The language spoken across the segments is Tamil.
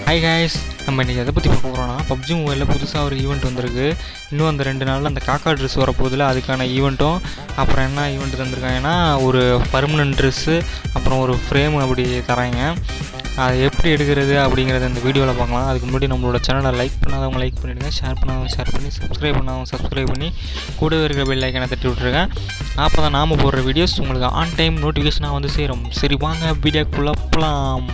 ஹாய் காய்ஸ் நம்ம இன்றைக்கி எதை பற்றி பார்க்க போகிறோம்னா பப்ஜி மொபைலில் புதுசாக ஒரு ஈவெண்ட் வந்திருக்கு இன்னும் அந்த ரெண்டு நாளில் அந்த காக்கா ட்ரெஸ் வரப்போதில் அதுக்கான ஈவெண்ட்டும் அப்புறம் என்ன ஈவெண்ட் தந்திருக்காங்கன்னா ஒரு பர்மனன்ட் ட்ரெஸ்ஸு அப்புறம் ஒரு ஃப்ரேம் அப்படி தராங்க அது எப்படி எடுக்கிறது அப்படிங்கிறத இந்த வீடியோவில் பார்க்கலாம் அதுக்கு முன்னாடி நம்மளோட சேனலை லைக் பண்ணாதவங்க லைக் பண்ணிவிடுங்க ஷேர் பண்ணாதவங்க ஷேர் பண்ணி சப்ஸ்கிரைப் பண்ணாதவங்க சப்ஸ்கிரைப் பண்ணி கூடவே இருக்கிற பெல் ஐக்கனை தட்டி விட்ருங்க அப்போ தான் நாம் போடுற வீடியோஸ் உங்களுக்கு ஆன் டைம் நோட்டிஃபிகேஷனாக வந்து சேரும் சரி வாங்க வீடியோக்குள்ளே போகலாம்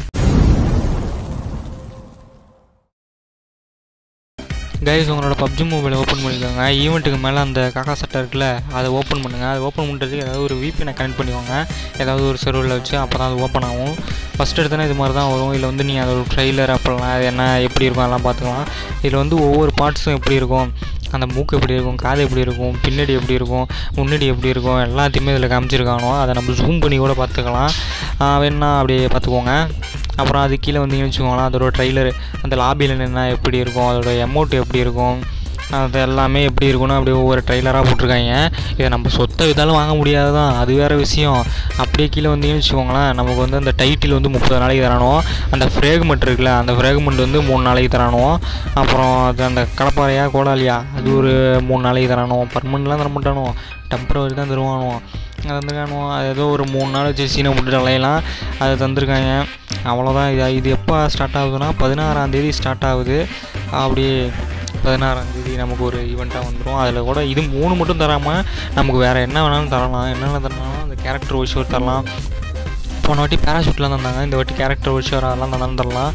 கைஸ் உங்களோட பப்ஜி மொபைலை ஓப்பன் பண்ணிக்கோங்க ஈவெண்ட்டுக்கு மேலே அந்த காக்கா சட்டை இருக்குல்ல அதை ஓப்பன் பண்ணுங்கள் அதை ஓப்பன் பண்ணுறதுக்கு ஏதாவது ஒரு விபிஎனை கனெக்ட் பண்ணிக்கோங்க ஏதாவது ஒரு சர்வரில் வச்சு அப்போ தான் அது ஓப்பன் ஆகும் ஃபஸ்ட் எடுத்தோன்னே இது மாதிரி தான் வரும் இதில் வந்து நீங்கள் அதோட ட்ரெய்லர் அப்போல்லாம் அது என்ன எப்படி இருக்கும் அதெல்லாம் பார்த்துக்கலாம் இதில் வந்து ஒவ்வொரு பார்ட்ஸும் எப்படி இருக்கும் அந்த மூக்கு எப்படி இருக்கும் காது எப்படி இருக்கும் பின்னாடி எப்படி இருக்கும் முன்னாடி எப்படி இருக்கும் எல்லாத்தையுமே இதில் காமிச்சிருக்கானோ அதை நம்ம ஜூம் பண்ணி கூட பார்த்துக்கலாம் வேணா அப்படியே பார்த்துக்கோங்க அப்புறம் அது கீழே வந்தீங்கன்னு வச்சுக்கோங்களேன் அதோட ட்ரைலர் அந்த லாபியில் நின்னா எப்படி இருக்கும் அதோட எமௌண்ட் எப்படி இருக்கும் அது எல்லாமே எப்படி இருக்கும்னு அப்படியே ஒவ்வொரு ட்ரைலராக போட்டிருக்காங்க இதை நம்ம சொத்தை விதாலும் வாங்க முடியாது தான் அது வேறு விஷயம் அப்படியே கீழே வந்தீங்கன்னு வச்சுக்கோங்களேன் நமக்கு வந்து அந்த டைட்டில் வந்து முப்பது நாளைக்கு தரணும் அந்த ஃப்ரேக்மெண்ட் இருக்குல்ல அந்த ஃப்ரேக்மெண்ட் வந்து மூணு நாளைக்கு தரணும் அப்புறம் அது அந்த கடப்பாறையா கோடாலியா அது ஒரு மூணு நாளைக்கு தரணும் பர்மனெண்ட்லாம் தர மாட்டானோ டெம்பரவரி தான் தருவானோ அது தந்துருக்கானோ அது ஏதோ ஒரு மூணு நாள் வச்சு சீனை போட்டுட்டு அலையலாம் அது தந்திருக்காங்க அவ்வளோதான் இது இது எப்போ ஸ்டார்ட் ஆகுதுன்னா பதினாறாந்தேதி ஸ்டார்ட் ஆகுது அப்படி பதினாறாந்தேதி நமக்கு ஒரு ஈவெண்ட்டாக வந்துடும் அதில் கூட இது மூணு மட்டும் தராமல் நமக்கு வேறு என்ன வேணாலும் தரலாம் என்னென்ன தரலாம் அந்த கேரக்டர் வைஸ் தரலாம் போன வாட்டி பேராஷூட்லாம் தந்தாங்க இந்த வாட்டி கேரக்டர் வைஸ் அதெல்லாம் தந்தாலும் தரலாம்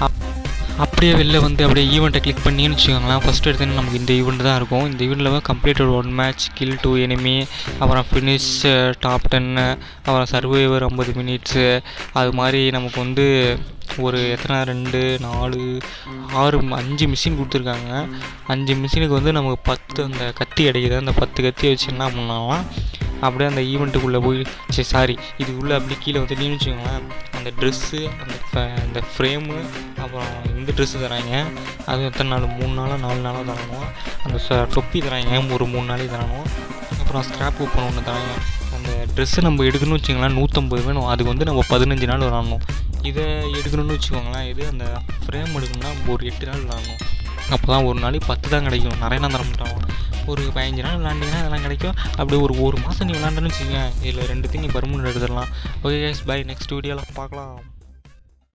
அப்படியே வெளில வந்து அப்படியே ஈவெண்ட்டை கிளிக் பண்ணின்னு வச்சுக்கோங்களேன் ஃபஸ்ட் எடுத்தோன்னே நமக்கு இந்த ஈவெண்ட் தான் இருக்கும் இந்த ஈவெண்ட்டில் completed one match kill two enemy அப்புறம் ஃபினிஷ் டாப் டென்னு அப்புறம் சர்வைவர் ஐம்பது மினிட்ஸு அது மாதிரி நமக்கு வந்து ஒரு எத்தனை ரெண்டு நாலு ஆறு அஞ்சு மிஷின் கொடுத்துருக்காங்க அஞ்சு மிஷினுக்கு வந்து நமக்கு பத்து அந்த கத்தி கிடைக்குது அந்த பத்து கத்தி வச்சு என்ன பண்ணலாம் அப்படியே அந்த ஈவெண்ட்டுக்குள்ளே போய் சரி சாரி இதுக்குள்ளே அப்படி கீழே வந்துட்டீங்கன்னு வச்சுக்கோங்களேன் அந்த ட்ரெஸ்ஸு அந்த அந்த ஃப்ரேமு அப்புறம் இந்த ட்ரெஸ்ஸு தராங்க அது எத்தனை நாள் மூணு நாளாக நாலு நாளாக தரணும் அந்த ச தொப்பி தராங்க ஒரு மூணு நாளைக்கு தரணும் அப்புறம் ஸ்க்ராப் கூப்பன் ஒன்று தராங்க அந்த ட்ரெஸ்ஸு நம்ம எடுக்கணும்னு வச்சுக்கோங்களேன் நூற்றம்பது வேணும் அதுக்கு வந்து நம்ம பதினஞ்சு நாள் விளாடணும் இதை எடுக்கணும்னு வச்சுக்கோங்களேன் இது அந்த ஃப்ரேம் எடுக்கணும்னா ஒரு எட்டு நாள் விளாடணும் அப்போ தான் ஒரு நாளைக்கு பத்து தான் கிடைக்கும் நிறைய நாள் தர மாட்டாங்க ஒரு பதினஞ்சு நாள் விளாண்டிங்கன்னா அதெல்லாம் கிடைக்கும் அப்படி ஒரு ஒரு மாதம் நீ விளாண்டன்னு வச்சுக்கோங்க இதில் ரெண்டுத்தையும் நீ பர்மனெண்ட் எடுத்துடலாம் ஓகே கைஸ் பை நெக்ஸ்ட் வீடியோவில் பார்க்கலாம்